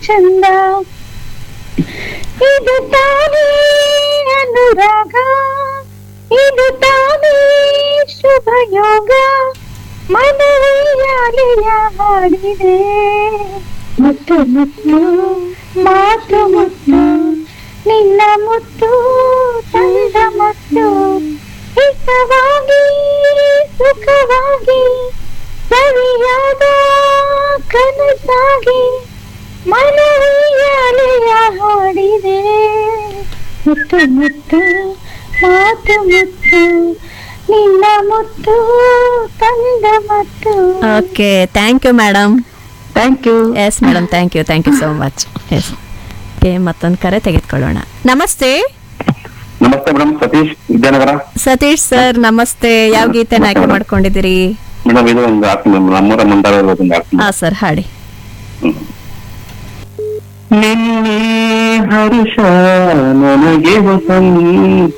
ಚಂದ ಇದು ತಾನೇ ಅನುರಾಗ ಇದು ತಾನೇ ಶುಭ ಯೋಗ ಮನವಯ್ಯಾಲೆಯ ಹಾಡಿದೆ ಮುತ್ತು ಮುತ್ತು ಮಾತು ಮುತ್ತು ನಿನ್ನ ಮುತ್ತು ತಂದ ಮುತ್ತು ಹಿತವಾಗಿ ಸುಖವಾಗಿ ಸವಿಯಾದ ಕನಸಾಗಿ ಮನವಿಯಾಲೆಯ ಹಾಡಿದೆ ಮುತ್ತು ಮುತ್ತು ಮಾತು ಮುತ್ತು ನಿನ್ನ ಮುತ್ತು ತಂದ ಮುತ್ತು okay thank you madam thank you yes madam thank you thank you so much yes okay ಮತ್ತೊಂದು ಕರೆ ತೆಗೆದುಕೊಳ್ಳೋಣ ನಮಸ್ತೆ ನಮಸ್ತೆ ಮೇಡಮ್ ಸತೀಶ್ ವಿದ್ಯಾನಗರ ಸತೀಶ್ ಸರ್ ನಮಸ್ತೆ ಯಾವ ಗೀತೆನ ಆಯ್ಕೆ ಮಾಡ್ಕೊಂಡಿದ್ದೀರಿ ಮೇಡಮ್ ಇದು ಒಂದು ಆರ್ತಿ ನಮ್ಮೂರ ಮುಂದಾರ ಒಂದು ಆರ್ತಿ ಹಾ ಸರ್ ಹಾಡಿ ನಿನ್ನೆ ಹರುಷ ನನಗೆ ವಸಂತ